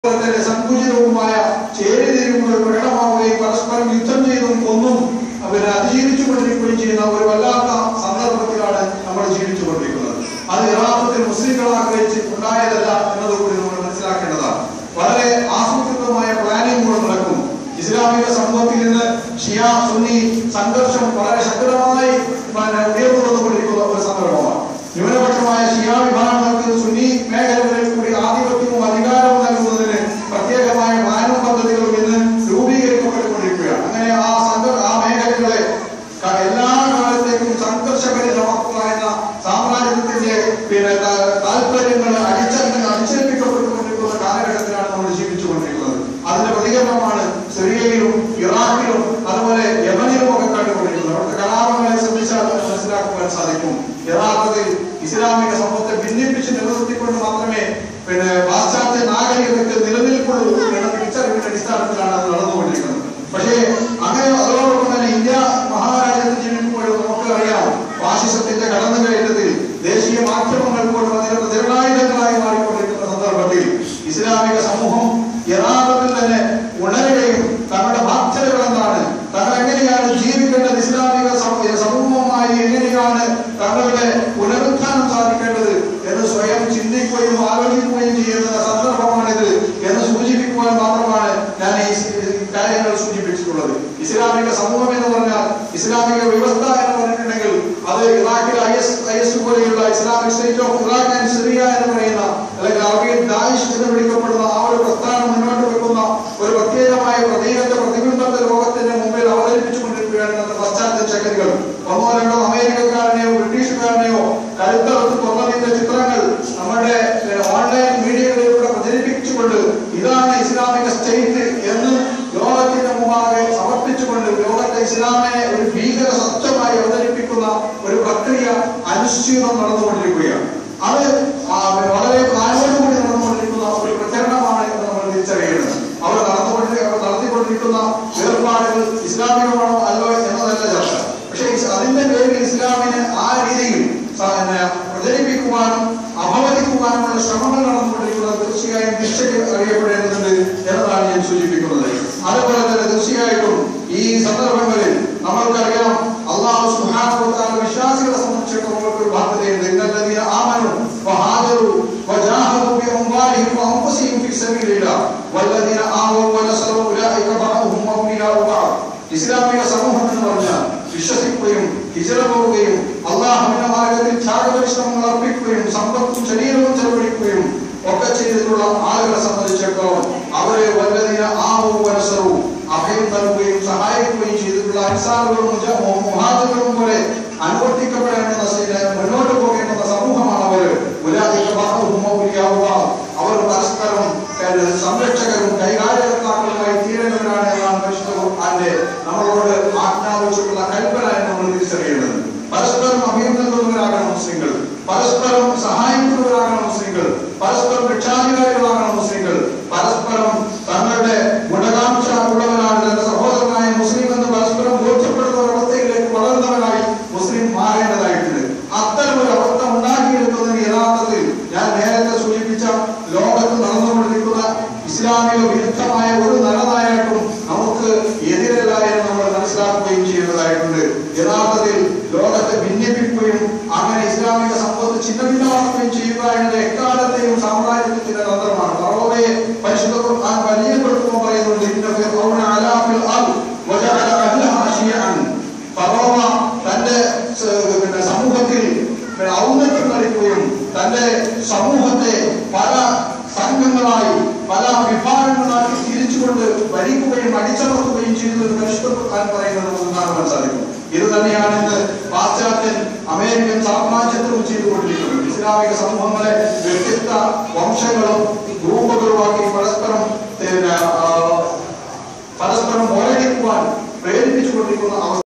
അതുപോലെ തന്നെ സങ്കുചിതവുമായ ചേരിതിരിവുകൾ പ്രകടമാവുകയും പരസ്പരം യുദ്ധം ചെയ്തും കൊന്നും അവരെ അതിജീവിച്ചു കൊണ്ടിരിക്കുകയും ചെയ്യുന്ന ഒരു വല്ലാത്ത സന്ദർഭത്തിലാണ് നമ്മൾ ജീവിച്ചു കൊണ്ടിരിക്കുന്നത് അത് യഥാർത്ഥത്തിൽ മുസ്ലിങ്ങൾ ആഗ്രഹിച്ച് ഉണ്ടായതല്ല എന്നതുകൂടി നമ്മൾ മനസ്സിലാക്കേണ്ടതാണ് വളരെ ആസൂത്രിതമായ പ്ലാനിങ്ങുകൾ നടക്കും ഇസ്ലാമിക സമൂഹത്തിൽ നിന്ന് ഷിയ സുന്നി സംഘർഷം വളരെ ശക്തമായി പിന്നെ ഉയർന്നു വന്നുകൊണ്ടിരിക്കുന്ന ഒരു സന്ദർഭമാണ് ന്യൂനപക്ഷമായ ഷിയ വിഭാഗങ്ങൾക്ക് സുന്നി മേഖലകളിൽ കൂടി ആധിപത്യവും അധികാരവും നൽകുന്നതിന് പ്രത്യേകമായ പ്ലാനും പദ്ധതികളും ഇന്ന് രൂപീകരിക്കപ്പെട്ടുകൊണ്ടിരിക്കുകയാണ് അങ്ങനെ ആ സംഘ ആ മേഖലകളെ ക- എല്ലാ കാലത്തേക്കും സംഘർഷകരിതമാക്കുന്ന സാമ്രാജ്യത്തിന്റെ പിന്നെ ത- താല്പര്യങ്ങൾ അടിച്ച അടിച്ചേൽപ്പിക്കപ്പെട്ടുകൊണ്ടിരിക്കുന്ന കാലഘട്ടത്തിലാണ് നമ്മൾ ജീവിച്ചുകൊണ്ടിരിക്കുന്നത് അതിന്റെ പ്രതികരണമാണ് സിറിയയിലും ഇറാഖിലും അതുപോലെ യമനിലും ഒക്കെ കണ്ടുകൊണ്ടിരിക്കുന്നത് അവിടുത്തെ കലാപങ്ങളെ ശ്രദ്ധിച്ചാൽ അത് മനസ്സിലാക്കുവാൻ സാധിക്കും യഥാർത്ഥത്തിൽ ഇസ്ലാമിക സമൂഹത്തെ ഭിന്നിപ്പിച്ച് നിലനിർത്തിക്കൊണ്ട് മാത്രമേ പിന്നെ പാശ്ചാത്യ നാഗരികതയ്ക്ക് നിലനിൽപ്പുള്ളൂ എന്ന തിരിച്ചറിവിന്റെ അടിസ്ഥാനത്തിലാണ് അത് നടന്നുകൊണ്ടിരിക്കുന്നത് പക്ഷേ അങ്ങനെ അതോടൊപ്പം തന്നെ ഇന്ത്യ മഹാരാജ്യത്ത് ജീവിക്കുമ്പോഴും നമുക്കറിയാം ഫാഷിസത്തിന്റെ കടന്നുകയറ്റത്തിൽ ദേശീയ മാധ്യമങ്ങൾ പോലും അതിന്റെ നിർണായകങ്ങളായി മാറിക്കൊണ്ടിരിക്കുന്ന സന്ദർഭത്തിൽ ഇസ്ലാമിക സമൂഹം യഥാർത്ഥത്തിൽ തന്നെ ഉണരുകയും തങ്ങളുടെ ബാധ്യതകൾ എന്താണ് തങ്ങൾ എങ്ങനെയാണ് ജീവിക്കേണ്ടത് ഇസ്ലാമിക സമൂ- സമൂഹവുമായി എങ്ങനെയാണ് തങ്ങളുടെ പുനരുത്ഥാനം സാധിക്കേണ്ടത് എന്ന് സ്വയം ചിന്തിക്കുകയും ആലോചിക്കുകയും ചെയ്യുന്ന സന്ദർഭമാണിത് എന്ന് സൂചിപ്പിക്കുവാൻ മാത്രമാണ് ഞാൻ ഈ സ് കാര്യങ്ങൾ സൂചിപ്പിച്ചിട്ടുള്ളത് ഇസ്ലാമിക സമൂഹം എന്ന് പറഞ്ഞാൽ ഇസ്ലാമിക വ്യവസ്ഥ എന്ന് പറഞ്ഞിട്ടുണ്ടെങ്കിൽ അത് ഇറാഖിൽ ഐ എസ് ഐ എസ് പോലെയുള്ള Islamic State of Iraq and Syria എന്ന് പറയുന്ന അല്ലെങ്കിൽ അറബിയൻ ദായിഷ് എന്ന് വിളിക്കപ്പെടുന്ന ആ ഒരു പ്രസ്ഥാനം മുന്നോട്ട് വെക്കുന്ന ഒരു പ്രത്യേകമായ പ്രതീകത്തെ പ്രതിബിംബത്തെ ലോകത്തിന്റെ മുമ്പിൽ അവതരിപ്പിച്ചുകൊണ്ടിരിക്കുകയാണ് ഇന്നത്തെ പശ്ചാത്തല ശക്തികൾ ഒന്നോ രണ്ടോ അമേരിക്കക്കാരനെയോ ബ്രിട്ടീഷുകാരനെയോ കരുത്തറത്ത് കൊന്നതിന്റെ ചിത്രങ്ങൾ നമ്മുടെ ഏഹ്, ഓൺലൈൻ മീഡിയകളിലൂടെ പ്രചരിപ്പിച്ചുകൊണ്ട് ഇതാണ് ഇസ്ലാമിക സ്റ്റേറ്റ് എന്ന് ലോകത്തിന്റെ മുമ്പാകെ സമർപ്പിച്ചുകൊണ്ട് ലോകത്തെ ഇസ്ലാമിനെ ഒരു ഭീകര സത്യമായി അവതരിപ്പിക്കുന്ന ഒരു പ്രക്രിയ അനുശ്ചിതം നടന്നുകൊണ്ടിരിക്കുകയാണ് അത് ആ, വളരെ പ്രായോടുകൂടി നടന്നുകൊണ്ടിരിക്കുന്ന ഒരു പ്രചരണമാണ് എന്ന് നമ്മൾ തിരിച്ചറിയേണ്ടത് അവർ നടന്നുകൊണ്ട് അവർ നടത്തിക്കൊണ്ടിരിക്കുന്ന വേർപാടുകൾ ഇസ്ലാമികമാണോ അല്ലോ എന്നതല്ല ചർച്ച പക്ഷേ ഇസ് അതിന്റെ പേരിൽ ഇസ്ലാമിനെ ആ രീതിയിൽ സ- പിന്നെ പ്രചരിപ്പിക്കുവാനും അപവദിക്കുവാനുമുള്ള ശ്രമങ്ങൾ നടന്നുകൊണ്ടിരിക്കുന്നത് തീർച്ചയായും തിരിച്ചടി അറിയപ്പെടേണ്ടതുണ്ട് എന്നതാണ് ഞാൻ സൂചിപ്പിക്കുന്നത് അതുപോലെ തന്നെ തീർച്ചയായിട്ടും ഈ സന്ദർഭങ്ങളിൽ നമ്മൾക്കറിയാം അള്ളാഹു സുബ്ഹാനഹു വ തആല വിശ്വാസികളെ സംബന്ധിച്ചിടത്തോളം നമുക്ക് ഒരു ബാധ്യതയുണ്ട് ഇന്നല്ലദീന ആമനു വഹാജറു വജാഹദു ബിഅംവാലിഹിം വഅൻഫുസിഹിം ഫീ സബീലില്ലാഹ് വല്ലദീന ആവൂ വനസറു ഉലൈക ബഅദുഹും ഔലിയാഉ ബഅദ് ഇസ്ലാമിക സമൂഹം എന്ന് പറഞ്ഞാൽ വിശ്വസിക്കുകയും ഹിജറ പോവുകയും അള്ളാഹുവിന്റെ മാർഗത്തിൽ ത്യാഗപരിശ്രമങ്ങൾ അർപ്പിക്കുകയും സമ്പത്തും ശരീരവും ചെലവഴിക്കുകയും ഒക്കെ ചെയ്തിട്ടുള്ള ആളുകളെ സംബന്ധിച്ചിടത്തോളം അവരെ വല്ലതിന ആവോ വനസറു അഭയം നൽകുകയും സഹായിക്കുകയും ചെയ്തിട്ടുള്ള അൻസാറുകളും മുജ- മു- മുഹാജിറുകളും പോലെ അനുവർത്തിക്കപ്പെടേണ്ടുന്ന സ്ഥിതി- മുന്നോട്ട് പോകേണ്ടുന്ന സമൂഹമാണ് അവർ ഉലാഹിക ബഅദുഹും ഔലിയാഉ ബഅദ്. അവർ പരസ്പരം ഏഹ്, സംരക്ഷകരും കൈകാര്യകർത്താക്കളുമായി തീരേണ്ടവരാണ് എന്നാണ് പരിശുദ്ധ ഖുർആന്റെ നമ്മളോട് ആജ്ഞാപിച്ചിട്ടുള്ള കൽപ്പന എന്ന് നമ്മൾ തിരിച്ചറിയേണ്ടത് പരസ്പരം അഭയം നൽകുന്നവരാകണം മുസ്ലിങ്ങൾ പരസ്പരം സഹായിക്കുന്നവരാകണം മുസ്ലിങ്ങൾ പരസ്പരം രക്ഷാധികാരികളാകണം മുസ്ലിങ്ങൾ പരസ്പരം തങ്ങളുടെ ഗുണകാംക്ഷ ഉള്ളവരാണ് തന്റെ സഹോദരനായ മുസ്ലിം എന്ന് പരസ്പരം ബോധ്യപ്പെടുന്ന ഒരവസ്ഥയിലേക്ക് വളർന്നവരായി മുസ്ലിം മാറേണ്ടതായിട്ടുണ്ട് അത്തരം ഒരു അവസ്ഥ ഉണ്ടാക്കിയെടുക്കുന്നതിന് യഥാർത്ഥത്തിൽ ഞാൻ നേരത്തെ സൂചിപ്പിച്ച ലോകത്ത് നടന്നുകൊണ്ടിരിക്കുന്ന ഇസ്ലാമിക വിരുദ്ധമായ ഒരു നരനായിട്ടും നമുക്ക് എതിരല്ല എന്ന് നമ്മൾ മനസ്സിലാക്കുകയും ചെയ്യുന്നതായിട്ടുണ്ട് യഥാർത്ഥത്തിൽ ലോകത്തെ ഭിന്നിപ്പിക്കുകയും അങ്ങനെ ഇസ്ലാമിക സമൂഹത്തെ ചിഹ്നഭിന്നമാക്കുകയും ചെയ്യുക എന്നത് എക്കാലത്തെയും സാമ്രാജ്യത്തിന്റെ തന്ത്രമാണ് ഫറോവയെ പരിശുദ്ധ ഖുർആൻ പരിചയപ്പെടുത്തുമ്പോൾ പറയുന്നുണ്ട് ഇന്ന ഫിർഔന അലാ ഫിൽ അർദ് വജഅല അഹ്ലഹാ ശിയഅൻ ഫറോവ തന്റെ സ- പിന്നെ സമൂഹത്തിൽ പിന്നെ ഔന്നത്യം കളിക്കുകയും തന്റെ സമൂഹത്തെ പല സംഘങ്ങളായി പല വിഭാഗങ്ങളാക്കി തിരിച്ചുകൊണ്ട് ഭരിക്കുകയും അടിച്ചമർത്തുകയും ചെയ്തു എന്ന് പരിശുദ്ധ ഖുർആൻ പറയുന്നത് നമുക്ക് കാണുവാൻ സാധിക്കും ഇത് തന്നെയാണ് ഇന്ന് പാശ്ചാത്യൻ അമേരിക്കൻ സാമ്രാജ്യത്തിലും ചെയ്തുകൊണ്ടിരിക്കുന്നത് ഇസ്ലാമിക സമൂഹങ്ങളെ വ്യത്യസ്ത വംശങ്ങളും ഗ്രൂപ്പുകളുമാക്കി പരസ്പരം പിന്നെ, ആ, പരസ്പരം പോരടിക്കുവാൻ പ്രേരിപ്പിച്ചുകൊണ്ടിരിക്കുന്ന അവസ്ഥ